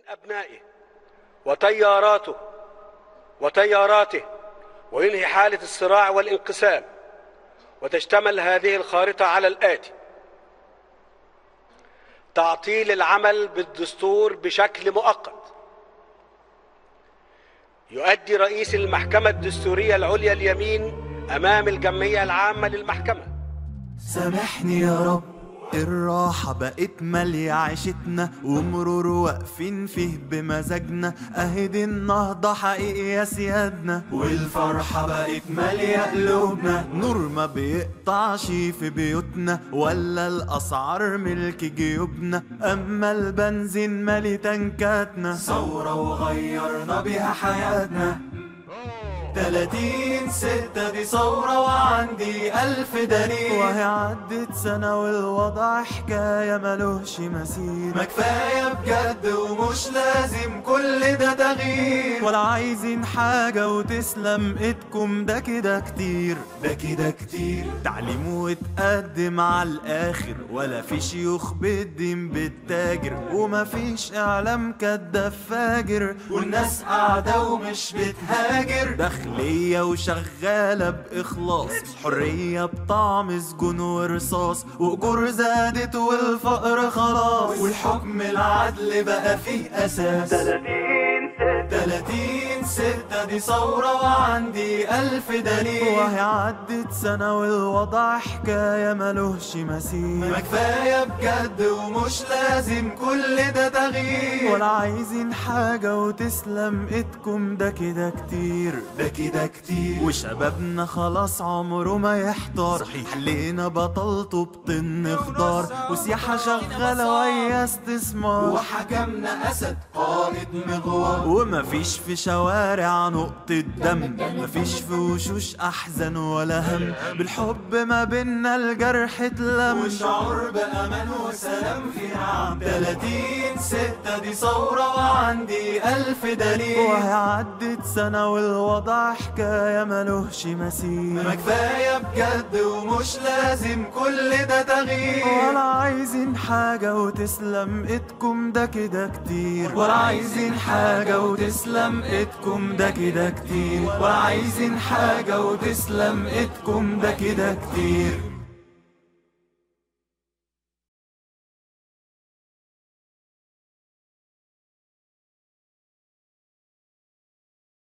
أبنائه وتياراته وتياراته وينهي حالة الصراع والانقسام وتشتمل هذه الخارطة على الآتي تعطيل العمل بالدستور بشكل مؤقت يؤدي رئيس المحكمة الدستورية العليا اليمين أمام الجمعية العامة للمحكمة سامحني يا رب الراحة بقت مالية عيشتنا ومرور واقفين فيه بمزاجنا اهدي النهضة حقيقي يا سيادنا والفرحة بقت مالية قلوبنا نور ما بيقطعش في بيوتنا ولا الأسعار ملك جيوبنا أما البنزين مالي تنكاتنا ثورة وغيرنا بيها حياتنا تلاتين ستة دي ثورة وعندي ألف دليل وهي عدت سنة والوضع حكاية ملوش مثيل ما كفاية بجد ومش لازم كل ده تغيير ولا عايزين حاجة وتسلم ايدكم ده كده كتير ده كده كتير تعليم وتقدم على الآخر ولا في شيوخ بالدين بالتاجر وما فيش إعلام كداب فاجر والناس قاعدة ومش بتهاجر داخلية وشغالة بإخلاص حرية بطعم سجون ورصاص وأجور زادت والفقر خلاص والحكم العدل بقى فيه أساس تلاتين ستة دي ثورة وعندي ألف دليل وهي عدت سنة والوضع حكاية ملوش مثيل ما كفاية بجد ومش لازم كل ده تغيير ولا عايزين حاجة وتسلم ايدكم ده كده كتير ده كده كتير وشبابنا خلاص عمره ما يحتار صحيح حلينا بطلته بطن خضار وسياحة شغالة ويا استثمار وحكمنا أسد قائد مغوار ومفيش في شوارع نقطة دم مفيش في وشوش أحزان ولا هم بالحب ما بينا الجرح اتلم والشعور بأمان وسلام في عام تلاتين ستة دي ثورة وعندي ألف دليل وهي عدت سنة والوضع حكاية ملوش مثيل ما كفاية بجد ومش لازم كل ده تغيير ولا عايزين حاجة وتسلم ايدكم ده كده كتير ولا عايزين حاجة وتسلم ايدكم ده كده كتير ولا عايزين حاجة وتسلم ايدكم ده كده كتير